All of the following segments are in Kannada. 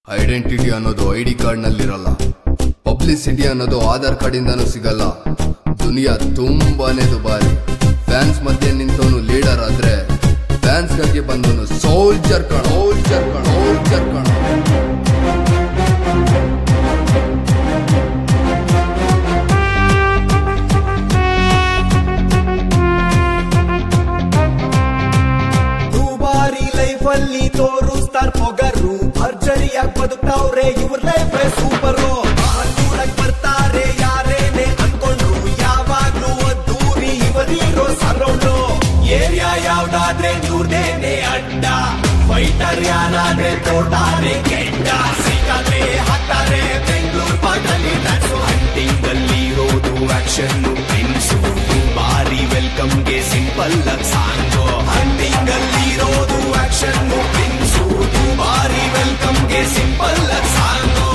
ಐಡೆಂಟಿಟಿ ಅನ್ನೋದು ಐ ಡಿ ಕಾರ್ಡ್ನಲ್ಲಿರಲ್ಲ ಪಬ್ಲಿಸಿಟಿ ಅನ್ನೋದು ಆಧಾರ್ ಕಾರ್ಡಿಂದನೂ ಸಿಗಲ್ಲ ದುನಿಯಾ ತುಂಬಾನೇ ದುಬಾರಿ ಫ್ಯಾನ್ಸ್ ಮಧ್ಯೆ ನಿಂತವನು ಲೀಡರ್ ಆದ್ರೆ ಫ್ಯಾನ್ಸ್ಗಾಗಿ ಬಂದವನು ಸೋಲ್ಜರ್ ಕಣ ಸೋಲ್ಜರ್ ಕಣ ಸೋಲ್ಜರ್ ಕಣ ದುಬಾರಿ ಲೈಫ್ ಅಲ್ಲಿ ತೋರಿಸ್ತಾರ್ ಪೊಗರು ಭರ್ಜರಿಯಾಗಿ ಬದುಕ್ತಾವ್ರೆ ಇವ್ರ ಲೈಫ್ ಸೂಪರು ನೋಡಕ್ ಬರ್ತಾರೆ ಯಾರೇನೆ ಅನ್ಕೊಂಡ್ರು ಯಾವಾಗ್ಲೂ ದೂರಿ ಇವರಿರೋ ಸರೌಂಡು ಏರಿಯಾ ಯಾವ್ದಾದ್ರೆ ಇವ್ರದೇನೆ ಅಡ್ಡ ಫೈಟರ್ ಯಾರಾದ್ರೆ ತೋಟಾರೆ ಕೆಡ್ಡ ಸಿಕ್ಕಾದ್ರೆ ಹಾಕ್ತಾರೆ ಬೆಂಗಳೂರು ಪಾಟಲ್ಲಿ ಡ್ಯಾನ್ಸು ಹಂಟಿಂಗ್ ಅಲ್ಲಿ ಇರೋದು ಆಕ್ಷನ್ ಪ್ರಿನ್ಸು ಬಾರಿ ವೆಲ್ಕಮ್ಗೆ ಸಿಂಪಲ್ ಸಾಂಗು ಹಂಟಿಂಗ್ ಅಲ್ಲಿ ಇರೋದು ಆಕ್ಷನ್ ಪ್ರಿನ್ಸು ಬಾರಿ ವೆಲ್ಕಮ್ಗೆ ಸಿಂಪಲ್ ಸಾಂಗು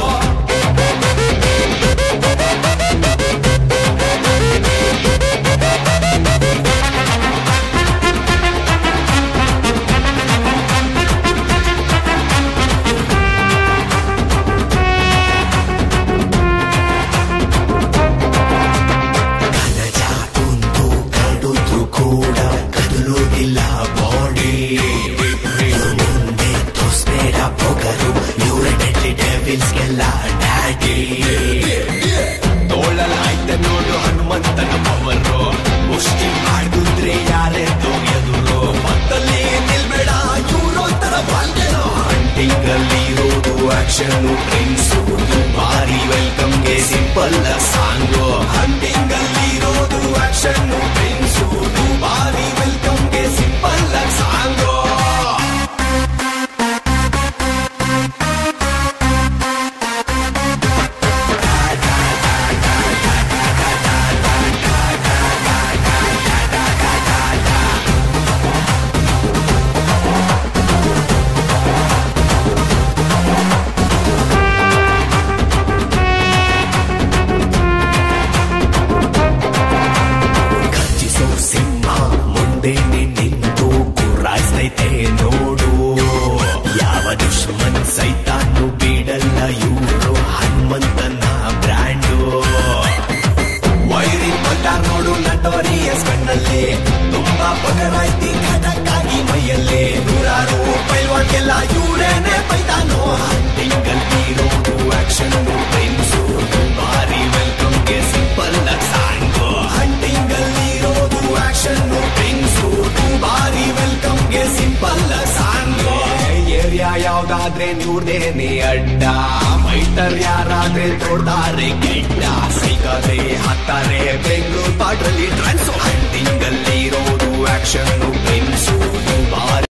ಕನಜ ಕುಂದು ಕಡುದ್ರು ಕೂಡ ಕದಲೋದಿಲ್ಲ ಬಾಡಿ ಮುಂದೆ ತೋಸ್ಬೇಡ ಪೊಗರು ಇವರ ಡೆಡ್ಲಿ ಡೆವಿಲ್ಸ್ಗೆಲ್ಲ ಡ್ಯಾಡಿ ತೋಳಲಾಯ್ತ ನೋಡು ಹನುಮಂತನ ಪವರು ಮುಷ್ಟಿ ಮಾಡಿದ್ರೆ ಯಾರೇ ಎದುರು ಮತ್ತಲ್ಲಿ ನಿಲ್ಬೇಡ ಇವರು ತರ ಬಂದೆನೋ ಹಂಟಿಂಗ್ ಅಲ್ಲಿ ಇರೋದು ಆಕ್ಷನ್ ಪ್ರಿನ್ಸು ಬಾರಿ ವೆಲ್ಕಮ್ಗೆ ಸಿಂಪಲ್ ಸಾಂಗು ಹಂಟಿಂಗ್ ಅಲ್ಲಿ ಇರೋದು ಆಕ್ಷನ್ ಪ್ರಿನ್ಸು ಬಾರಿ ವೆಲ್ಕಮ್ಗೆ ಸಿಂಪಲ್ ಸಾಂಗು ಖರ್ಚಿಸೋ ಸಿಂಹ ಮುಂದೆ ನಿಂತು ಗುರಾಯಿಸ್ತೈತೆ ನೋಡು ಯಾವ ದುಶ್ಮನ್ ಸೈತಾನು ಬಿಡಲ್ಲ ಇವರು ಹನುಮಂತನ ಬ್ರ್ಯಾಂಡು ವೈರಿಂಗ್ ಬಂದಾರ್ ನೋಡು ನಟೋರಿಯಸ್ ಕಣ್ಣಲ್ಲಿ ತುಂಬಾ ಪಗರಾಯ್ತಿ ಖಡಕ್ಕಾಗಿ ಮೈಯಲ್ಲೇ ನೂರಾರು ಪೈಲ್ವಾನ್ಗೆಲ್ಲ ಇವರೇನೆ ಪೈತಾನು ಹಂಟಿಂಗಲ್ಲಿ ಇರೋದು ಆಕ್ಷನ್ ಪ್ರಿನ್ಸು ಬಾರಿ ವೆಲ್ಕಮ್ಗೆ ಸಿಂಪಲ್ ಸಾಂಗು ಹಂಟಿಂಗಲ್ಲಿ ಇರೋದು ಆಕ್ಷನ್ ಪ್ರಿನ್ಸು ಬಾರಿ ವೆಲ್ಕಮ್ಗೆ ಸಿಂಪಲ್ ಸಾಂಗು ಏರಿಯಾ ಯಾವ್ದಾದ್ರೆ ಇವ್ರದೇನೆ ಅಡ್ಡ ಫೈಟರ್ ಯಾರಾದ್ರೆ ತೋಡ್ತಾರೆ ಗೆಡ್ಡ ಸೈಕಾದ್ರೆ ಹಾಕ್ತಾರೆ ಬೆಂಗಳೂರು ಪಾಟ್ರಲ್ಲಿ ಟ್ರಾನ್ಸೋ